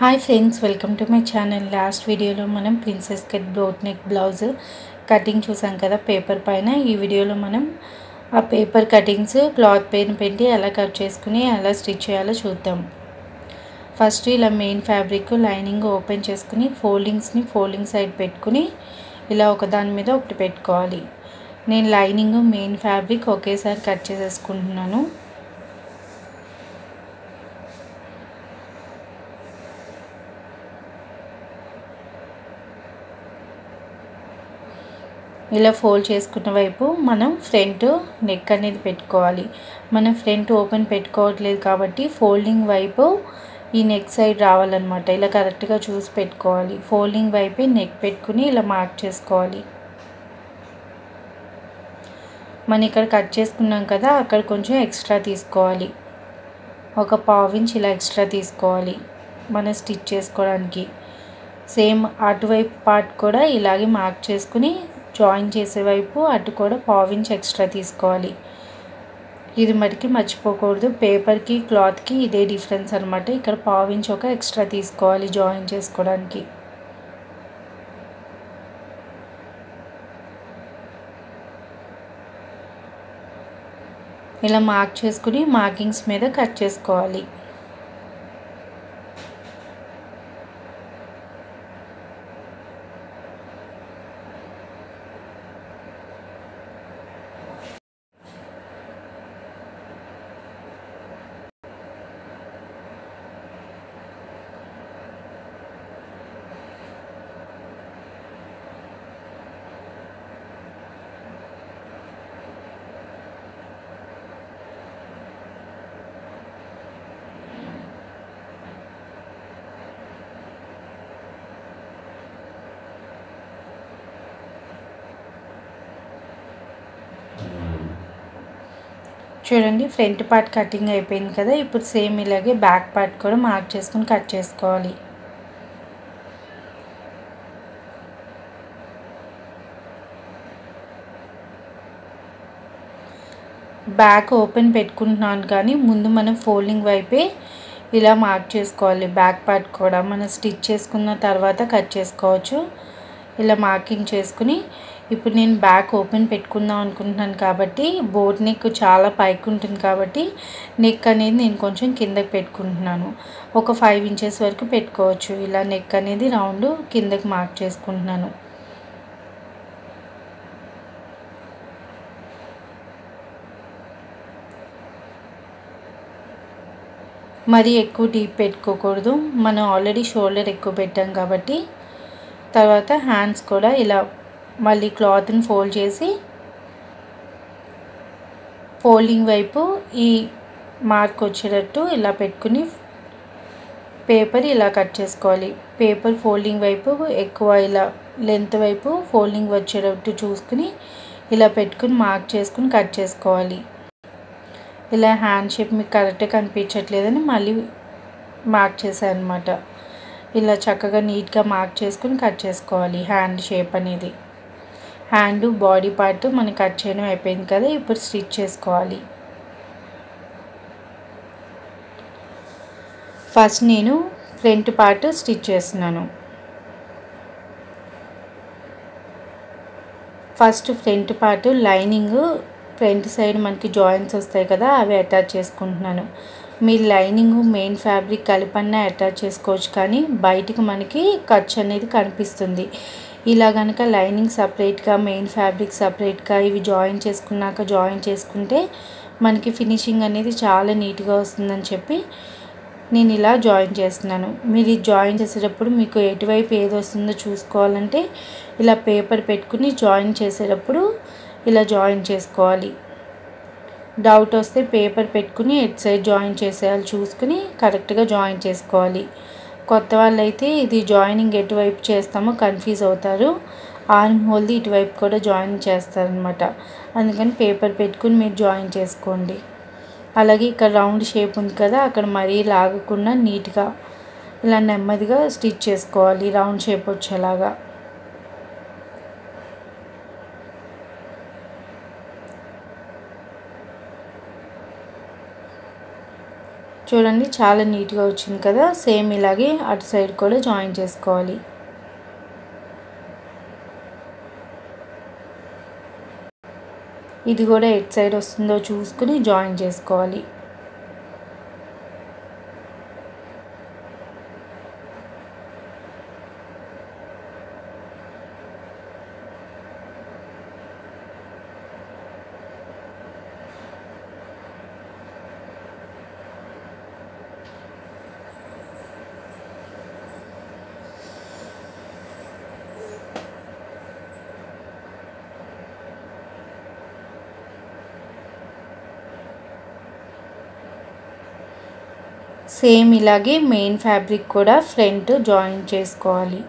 hi friends welcome to my channel last వీడియోలో మనం princess cut boat neck blouse cutting చూసాం కదా paper పైన ఈ వీడియోలో మనం ఆ పేపర్ కటింగ్స్ క్లాత్ పైన పెట్టి ఎలా కట్ చేసుకుని ఎలా స్టిచ్ చేయాలో చూద్దాం ఫస్ట్ ఇలా మెయిన్ ఫ్యాబ్రిక్ లైనింగ్ ఓపెన్ చేసుకుని ఫోల్డింగ్స్ని ఫోల్డింగ్ సైడ్ పెట్టుకుని ఇలా ఒకదాని మీద ఒకటి పెట్టుకోవాలి నేను లైనింగ్ మెయిన్ ఫ్యాబ్రిక్ ఒకేసారి కట్ చేసేసుకుంటున్నాను ఇలా ఫోల్డ్ చేసుకున్న వైపు మనం ఫ్రంట్ నెక్ అనేది పెట్టుకోవాలి మనం ఫ్రంట్ ఓపెన్ పెట్టుకోవట్లేదు కాబట్టి ఫోల్డింగ్ వైపు ఈ నెక్ సైడ్ రావాలన్నమాట ఇలా కరెక్ట్గా చూసి పెట్టుకోవాలి ఫోల్డింగ్ వైపే నెక్ పెట్టుకుని ఇలా మార్క్ చేసుకోవాలి మనం ఇక్కడ కట్ చేసుకున్నాం కదా అక్కడ కొంచెం ఎక్స్ట్రా తీసుకోవాలి ఒక పావు ఇంచ్ ఇలా ఎక్స్ట్రా తీసుకోవాలి మనం స్టిచ్ చేసుకోవడానికి సేమ్ అటువైపు పార్ట్ కూడా ఇలాగే మార్క్ చేసుకుని జాయిన్ చేసే వైపు అటు కూడా పావించ్ ఎక్స్ట్రా తీసుకోవాలి ఇది మటుకి మర్చిపోకూడదు పేపర్కి క్లాత్కి ఇదే డిఫరెన్స్ అనమాట ఇక్కడ పావించ్ ఒక ఎక్స్ట్రా తీసుకోవాలి జాయిన్ చేసుకోవడానికి ఇలా మార్క్ చేసుకుని మార్కింగ్స్ మీద కట్ చేసుకోవాలి చూడండి ఫ్రంట్ పార్ట్ కటింగ్ అయిపోయింది కదా ఇప్పుడు సేమ్ ఇలాగే బ్యాక్ పార్ట్ కూడా మార్క్ చేసుకుని కట్ చేసుకోవాలి బ్యాక్ ఓపెన్ పెట్టుకుంటున్నాను కానీ ముందు మనం ఫోల్డింగ్ వైపే ఇలా మార్క్ చేసుకోవాలి బ్యాక్ పార్ట్ కూడా మనం స్టిచ్ చేసుకున్న తర్వాత కట్ చేసుకోవచ్చు ఇలా మార్కింగ్ చేసుకుని ఇప్పుడు నేను బ్యాక్ ఓపెన్ పెట్టుకుందాం అనుకుంటున్నాను కాబట్టి బోట్ నెక్ చాలా పైకి ఉంటుంది కాబట్టి నెక్ అనేది నేను కొంచెం కిందకి పెట్టుకుంటున్నాను ఒక ఫైవ్ ఇంచెస్ వరకు పెట్టుకోవచ్చు ఇలా నెక్ అనేది రౌండ్ కిందకి మార్క్ చేసుకుంటున్నాను మరీ ఎక్కువ డీప్ పెట్టుకోకూడదు మనం ఆల్రెడీ షోల్డర్ ఎక్కువ పెట్టాం కాబట్టి తర్వాత హ్యాండ్స్ కూడా ఇలా మళ్ళీ క్లాత్ని ఫోల్డ్ చేసి ఫోల్డింగ్ వైపు ఈ మార్క్ వచ్చేటట్టు ఇలా పెట్టుకుని పేపర్ ఇలా కట్ చేసుకోవాలి పేపర్ ఫోల్డింగ్ వైపు ఎక్కువ ఇలా లెంత్ వైపు ఫోల్డింగ్ వచ్చేటట్టు చూసుకుని ఇలా పెట్టుకుని మార్క్ చేసుకుని కట్ చేసుకోవాలి ఇలా హ్యాండ్ షేప్ మీకు కరెక్ట్గా కనిపించట్లేదని మళ్ళీ మార్క్ చేశాను అనమాట ఇలా చక్కగా నీట్గా మార్క్ చేసుకుని కట్ చేసుకోవాలి హ్యాండ్ షేప్ అనేది హ్యాండ్ బాడీ పార్ట్ మనం కట్ చేయడం అయిపోయింది కదా ఇప్పుడు స్టిచ్ చేసుకోవాలి ఫస్ట్ నేను ఫ్రంట్ పార్ట్ స్టిచ్ చేస్తున్నాను first front part lining front side మనకి జాయింట్స్ వస్తాయి కదా అవి అటాచ్ చేసుకుంటున్నాను మీ లైనింగ్ మెయిన్ ఫ్యాబ్రిక్ కలిపన్నా అటాచ్ చేసుకోవచ్చు కానీ బయటికి మనకి ఖర్చు అనేది కనిపిస్తుంది ఇలా కనుక లైనింగ్ సపరేట్గా మెయిన్ ఫ్యాబ్రిక్ సపరేట్గా ఇవి జాయిన్ చేసుకున్నాక జాయిన్ చేసుకుంటే మనకి ఫినిషింగ్ అనేది చాలా నీట్గా వస్తుందని చెప్పి నేను ఇలా జాయిన్ చేస్తున్నాను మీరు ఇది జాయిన్ చేసేటప్పుడు మీకు ఎటువైపు ఏది వస్తుందో చూసుకోవాలంటే ఇలా పేపర్ పెట్టుకుని జాయిన్ చేసేటప్పుడు ఇలా జాయిన్ చేసుకోవాలి డౌట్ వస్తే పేపర్ పెట్టుకుని ఎట్ సైడ్ జాయిన్ చేసేయాలి చూసుకుని కరెక్ట్గా జాయిన్ చేసుకోవాలి కొత్త వాళ్ళైతే ఇది జాయినింగ్ ఎటువైపు చేస్తామో కన్ఫ్యూజ్ అవుతారు ఆర్మ్ హోల్ది ఇటువైపు కూడా జాయిన్ చేస్తారనమాట అందుకని పేపర్ పెట్టుకుని మీరు జాయిన్ చేసుకోండి అలాగే ఇక్కడ రౌండ్ షేప్ ఉంది కదా అక్కడ మరీ లాగకుండా నీట్గా ఇలా నెమ్మదిగా స్టిచ్ చేసుకోవాలి రౌండ్ షేప్ వచ్చేలాగా చూడండి చాలా నీట్గా వచ్చింది కదా సేమ్ ఇలాగే అటు సైడ్ కూడా జాయిన్ చేసుకోవాలి ఇది కూడా ఎట్ సైడ్ వస్తుందో చూసుకుని జాయిన్ చేసుకోవాలి సేమ్ ఇలాగే మెయిన్ ఫ్యాబ్రిక్ కూడా ఫ్రంట్ జాయిన్ చేసుకోవాలి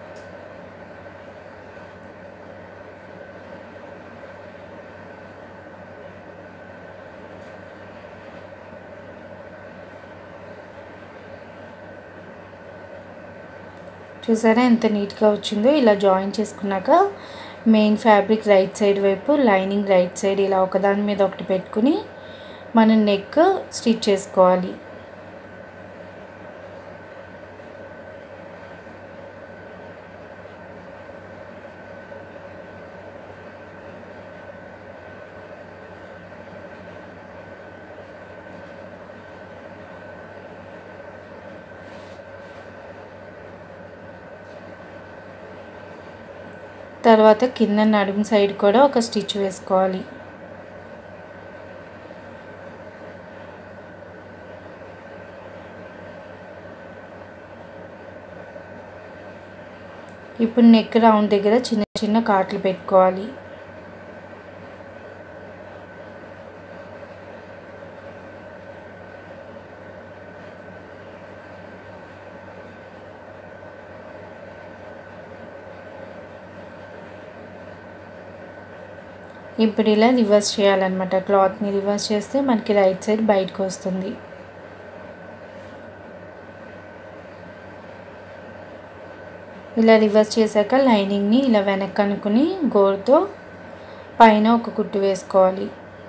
చూసారా ఎంత నీట్గా వచ్చిందో ఇలా జాయిన్ చేసుకున్నాక మెయిన్ ఫ్యాబ్రిక్ రైట్ సైడ్ వైపు లైనింగ్ రైట్ సైడ్ ఇలా ఒకదాని మీద ఒకటి పెట్టుకుని మనం నెక్ స్టిచ్ చేసుకోవాలి తర్వాత కింద నడుము సైడ్ కూడా ఒక స్టిచ్ వేసుకోవాలి ఇప్పుడు నెక్ రౌండ్ దగ్గర చిన్న చిన్న కాట్లు పెట్టుకోవాలి ఇప్పుడు ఇలా రివర్స్ చేయాలన్నమాట క్లాత్ని రివర్స్ చేస్తే మనకి రైట్ సైడ్ బయటకు వస్తుంది ఇలా రివర్స్ చేశాక లైనింగ్ని ఇలా వెనక్కి అనుకుని గోరుతో పైన ఒక కుట్టు వేసుకోవాలి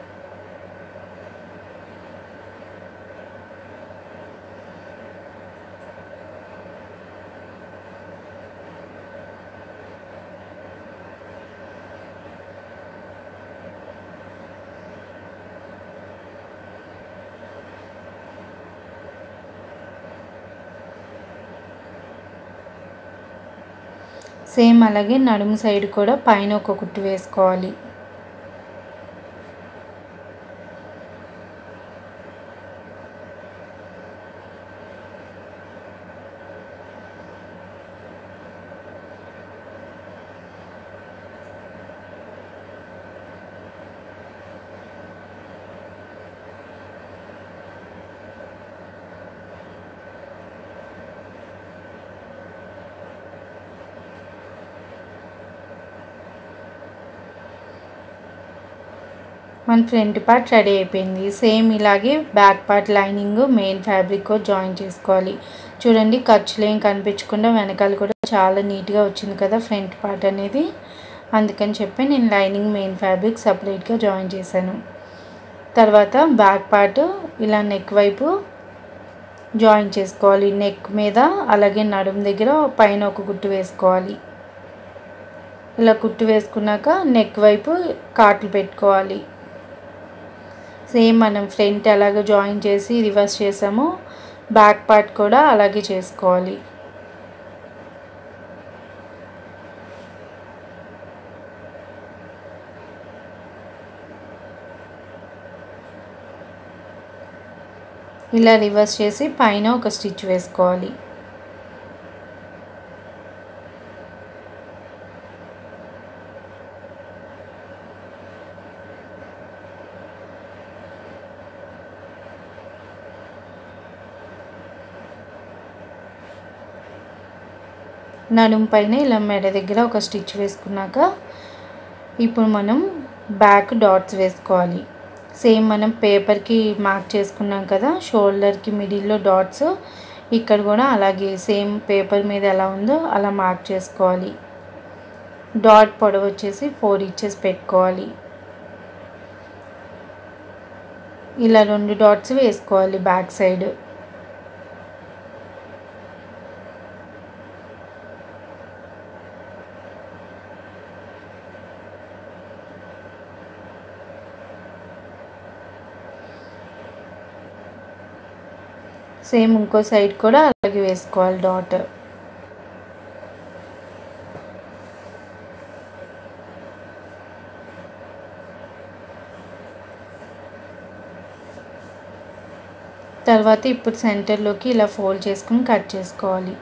సేమ్ అలాగే నడుము సైడ్ కూడా పైన ఒక కుట్టు వేసుకోవాలి మన ఫ్రంట్ పార్ట్ రెడీ అయిపోయింది సేమ్ ఇలాగే back part lining main fabric join చేసుకోవాలి చూడండి ఖర్చులు ఏం కనిపించకుండా వెనకాల కూడా చాలా నీట్గా వచ్చింది కదా ఫ్రంట్ పార్ట్ అనేది అందుకని చెప్పి నేను లైనింగ్ మెయిన్ ఫ్యాబ్రిక్ సపరేట్గా జాయిన్ చేశాను తర్వాత బ్యాక్ పార్ట్ ఇలా నెక్ వైపు జాయిన్ చేసుకోవాలి నెక్ మీద అలాగే నడుము దగ్గర పైన ఒక కుట్టు వేసుకోవాలి ఇలా కుట్టు వేసుకున్నాక నెక్ వైపు కాట్లు పెట్టుకోవాలి సేమ్ మనం ఫ్రంట్ అలాగే జాయిన్ చేసి రివర్స్ చేసామో బ్యాక్ పార్ట్ కూడా అలాగే చేసుకోవాలి ఇలా రివర్స్ చేసి పైన ఒక స్టిచ్ వేసుకోవాలి నడుము పైన ఇలా మెడ దగ్గర ఒక స్టిచ్ వేసుకున్నాక ఇప్పుడు మనం బ్యాక్ డాట్స్ వేసుకోవాలి సేమ్ మనం పేపర్కి మార్క్ చేసుకున్నాం కదా షోల్డర్కి మిడిల్లో డాట్స్ ఇక్కడ కూడా అలాగే సేమ్ పేపర్ మీద ఎలా ఉందో అలా మార్క్ చేసుకోవాలి డాట్ పొడవు వచ్చేసి ఫోర్ ఇంచెస్ పెట్టుకోవాలి ఇలా రెండు డాట్స్ వేసుకోవాలి బ్యాక్ సైడ్ సేమ్ ఇంకో సైడ్ కూడా అలాగే వేసుకోవాలి డాట్ తర్వాత ఇప్పుడు సెంటర్లోకి ఇలా ఫోల్డ్ చేసుకుని కట్ చేసుకోవాలి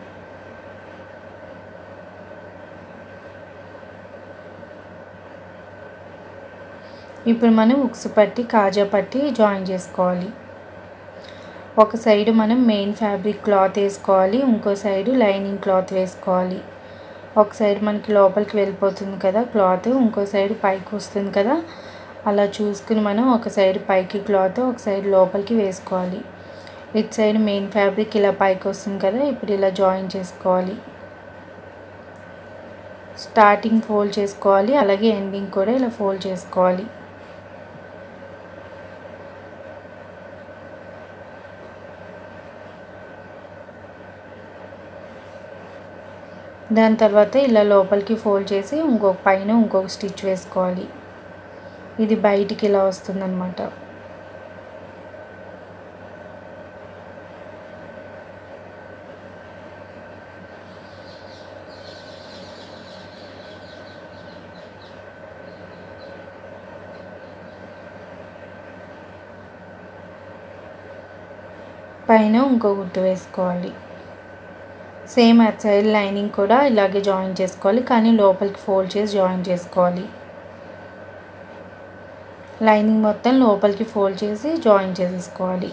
ఇప్పుడు మనం ఉక్సు పట్టి కాజా పట్టి జాయిన్ చేసుకోవాలి ఒక సైడ్ మనం మెయిన్ ఫ్యాబ్రిక్ క్లాత్ వేసుకోవాలి ఇంకో సైడ్ లైనింగ్ క్లాత్ వేసుకోవాలి ఒక సైడ్ మనకి లోపలికి వెళ్ళిపోతుంది కదా క్లాత్ ఇంకో సైడ్ పైకి వస్తుంది కదా అలా చూసుకుని మనం ఒక సైడ్ పైకి క్లాత్ ఒక సైడ్ లోపలికి వేసుకోవాలి ఇటు సైడ్ మెయిన్ ఫ్యాబ్రిక్ ఇలా పైకి వస్తుంది కదా ఇప్పుడు ఇలా జాయిన్ చేసుకోవాలి స్టార్టింగ్ ఫోల్డ్ చేసుకోవాలి అలాగే ఎండింగ్ కూడా ఇలా ఫోల్డ్ చేసుకోవాలి దాని తర్వాత ఇలా లోపలికి ఫోల్డ్ చేసి ఇంకొక పైన ఇంకొక స్టిచ్ వేసుకోవాలి ఇది బయటికి ఇలా వస్తుందన్నమాట పైన ఇంకో గుట్టు వేసుకోవాలి సేమ్ అట్ సైడ్ లైనింగ్ కూడా ఇలాగే జాయిన్ చేసుకోవాలి కానీ లోపలికి ఫోల్డ్ చేసి జాయిన్ చేసుకోవాలి లైనింగ్ మొత్తం లోపలికి ఫోల్డ్ చేసి జాయిన్ చేసేసుకోవాలి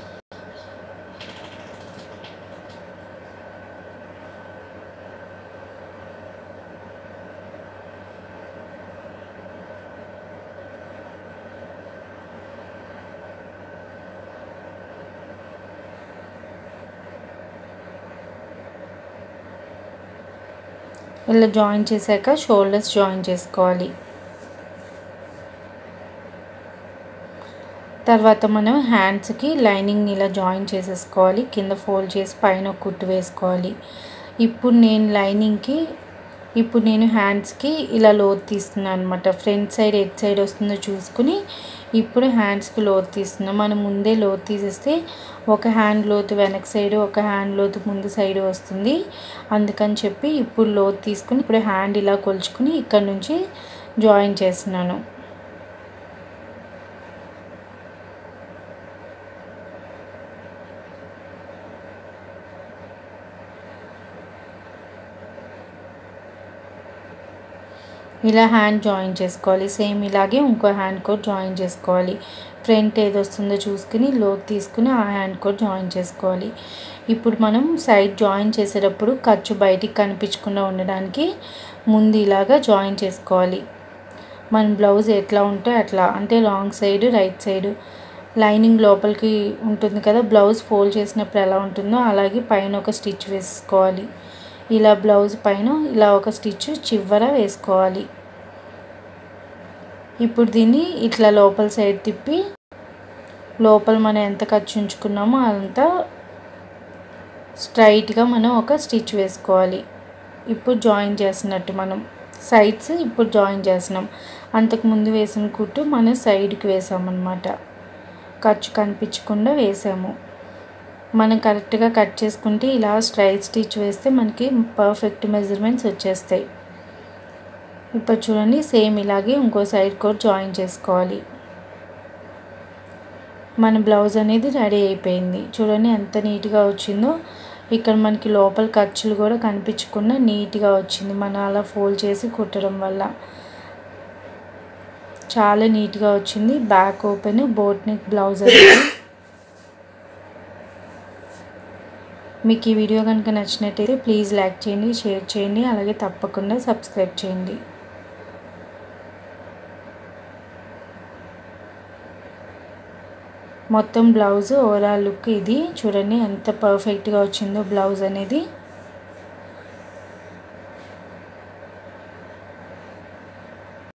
ఇలా జాయిన్ చేశాక షోల్డర్స్ జాయిన్ చేసుకోవాలి తర్వాత మనం హ్యాండ్స్కి లైనింగ్ ఇలా జాయిన్ చేసేసుకోవాలి కింద ఫోల్డ్ చేసి పైన ఒక కుట్టు వేసుకోవాలి ఇప్పుడు నేను లైనింగ్కి ఇప్పుడు నేను హ్యాండ్స్కి ఇలా లోతు తీస్తున్నాను అనమాట ఫ్రంట్ సైడ్ ఎట్ సైడ్ వస్తుందో చూసుకుని ఇప్పుడు హ్యాండ్స్కి లోతు తీస్తున్నాం మనం ముందే లోతు తీసేస్తే ఒక హ్యాండ్ లోతు వెనక సైడ్ ఒక హ్యాండ్ లోతు ముందు సైడ్ వస్తుంది అందుకని చెప్పి ఇప్పుడు లోతు తీసుకుని ఇప్పుడు హ్యాండ్ ఇలా కొలుచుకుని ఇక్కడ నుంచి జాయిన్ చేస్తున్నాను ఇలా హ్యాండ్ జాయిన్ చేసుకోవాలి సేమ్ ఇలాగే ఇంకో హ్యాండ్ కూడా జాయిన్ చేసుకోవాలి ఫ్రంట్ ఏది వస్తుందో చూసుకుని లోతు తీసుకుని ఆ హ్యాండ్ కూడా జాయిన్ చేసుకోవాలి ఇప్పుడు మనం సైడ్ జాయిన్ చేసేటప్పుడు ఖర్చు బయటికి కనిపించకుండా ఉండడానికి ముందు ఇలాగా జాయిన్ చేసుకోవాలి మన బ్లౌజ్ ఎట్లా ఉంటే అట్లా అంటే long side right side lining లోపలికి ఉంటుంది కదా బ్లౌజ్ ఫోల్డ్ చేసినప్పుడు ఎలా ఉంటుందో అలాగే పైన ఒక స్టిచ్ వేసుకోవాలి ఇలా బ్లౌజ్ పైన ఇలా ఒక స్టిచ్ చివర వేసుకోవాలి ఇప్పుడు దీన్ని ఇట్లా లోపల సైడ్ తిప్పి లోపల మనం ఎంత ఖర్చు ఉంచుకున్నామో అంతా స్ట్రైట్గా మనం ఒక స్టిచ్ వేసుకోవాలి ఇప్పుడు జాయిన్ చేసినట్టు మనం సైడ్స్ ఇప్పుడు జాయిన్ చేసినాం అంతకుముందు వేసిన కుట్టు మనం సైడ్కి వేసామన్నమాట ఖర్చు కనిపించకుండా వేసాము మనం కరెక్ట్గా కట్ చేసుకుంటే ఇలా స్ట్రైట్ స్టిచ్ వేస్తే మనకి పర్ఫెక్ట్ మెజర్మెంట్స్ వచ్చేస్తాయి ఇప్పుడు చూడండి సేమ్ ఇలాగే ఇంకో సైడ్ కూడా జాయిన్ చేసుకోవాలి మన బ్లౌజ్ అనేది రెడీ అయిపోయింది చూడండి ఎంత నీట్గా వచ్చిందో ఇక్కడ మనకి లోపల ఖర్చులు కూడా కనిపించకుండా నీట్గా వచ్చింది మనం అలా ఫోల్డ్ చేసి కుట్టడం వల్ల చాలా నీట్గా వచ్చింది back open boat neck blouse అనేది మీకు ఈ వీడియో కనుక నచ్చినట్టయితే ప్లీజ్ లైక్ చేయండి షేర్ చేయండి అలాగే తప్పకుండా సబ్స్క్రైబ్ చేయండి మొత్తం బ్లౌజ్ ఓవరాల్ లుక్ ఇది చూడండి ఎంత పర్ఫెక్ట్గా వచ్చిందో బ్లౌజ్ అనేది